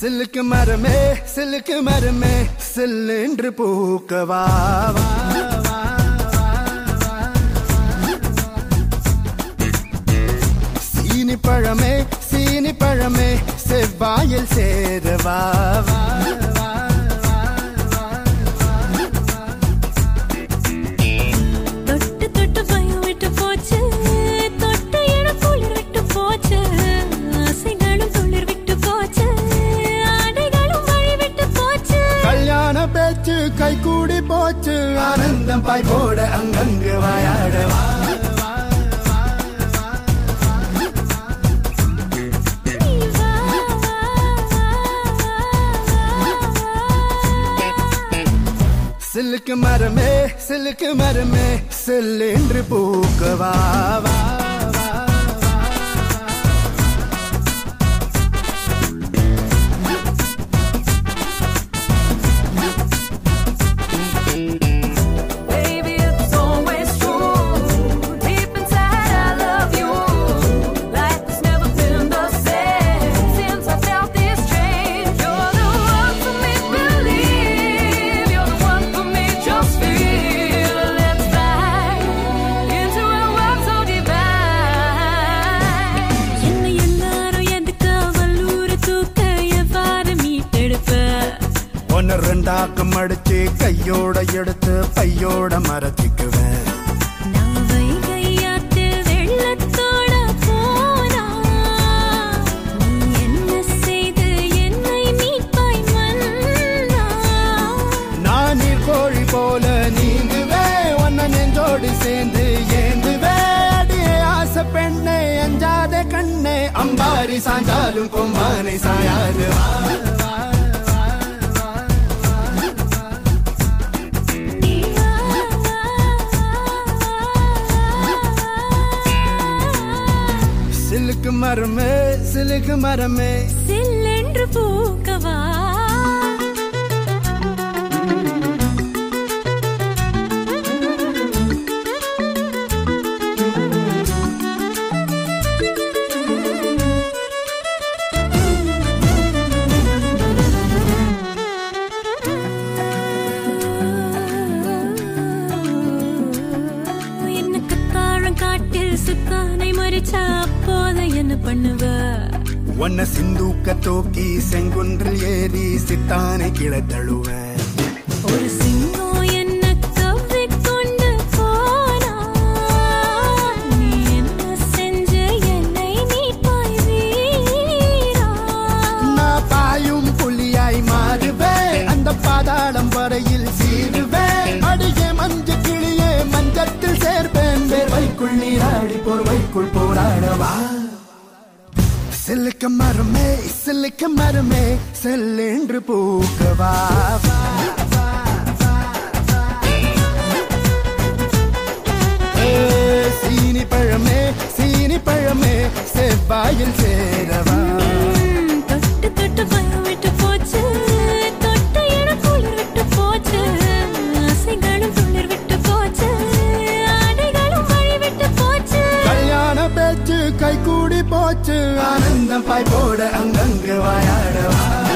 சில்லுக்கு மரமே சில்லுக்கு மரமே சில்லென்று பூக்கவா வா, வா, வா, சீனி பழமே சீனி பழமே செவ்வாயில் சேரவா வா, வா, தொட்டு தொட்டு பயம் விட்டு போச்சு தொட்ட இடம் குளிர் விட்டு போச்சு ஆசைகளும் துளிர் விட்டு போச்சு ஆடைகளும் வழி விட்டு போச்சு கல்யாண பேச்சு கை கூடி போச்சு ஆனந்தம் பாய் போட அங்கங்கு வாயாடவா நீ வா, வா, வா, சில்லுக்கு மரமே சில்லுக்கு மரமே செல்லென்று பூக்கவா வா, வா, Baby, it's always true. Deep inside, I love you. Life has never been the same since I felt this change. You're the one for me, believe. You're the one for me, just feel. Let's fly into a world so divine. என்னை எல்லாரும் எதுக்கு வல்லூர் தூக்க எவ்வாறு மீட்டெடுப்ப ஒன்னு ரெண்டாக்கம் அடிச்சு கையோட எடுத்து பையோட மரத்திக்குவேன் நான் வைகையாத்து வெள்ளத்தோட போனா நீ என்ன செய்து என்னை மீட்பாய் மன்னா நான் நீர் கோழி போல நீந்துவே ஒன்ன நெஞ்சோடு சேர்ந்து ஏந்துவே அடியே ஆசை பெண்ணே அஞ்சாத கண்ணே அம்பாரி சாஞ்சாலும் கொம்பானை சாயாது வா, வா, வா, வா, நீ வா, வா, வா. சிலுக்கு மரமே சிலுக்கு மரமே சில்லென்று பூக்கவா எனக்கு தாழம் காட்டில் சுத்தானை மறிச்சா அப்போது என்ன பண்ணுவ ஒன்ன சிந்தூக்க தூக்கி செங்குன்றில் ஏறி சித்தானை கிளை தழுவேன் ஒரு சிங்கம் என்ன கவ்விக்கொண்டு போனா நீ என்ன செஞ்ச என்னை மீட்பாய் வீரா நான் பாயும் புலியாய் மாறுவேன் அந்த பாதாளம் வரையில் சீருவேன் அடியே மஞ்ச கிளியே மஞ்சத்தில் சேர்ப்பேன் வேர்வைக்குள் நீராடி போர்வைக்குள் போராடவா சிலுக்க மரமே சிலுக்க மரமே செல்லென்று பூக்கவா வா, வா, வா, வா. ஏ, சீனி பழமே சீனி பழமே செவ்வாயில் சேரவா ம், தொட்டு தொட்டு பயம் விட்டு போச்சு தொட்ட இடம் குளிர் விட்டு போச்சு ஆசைகளும் துளிர் விட்டு போச்சு ஆடைகளும் வழி விட்டு போச்சு கல்யாண பேச்சு கை கூடி போச்சு ஆனந்தம் பாய் போட அங்கங்கு வாயாடவா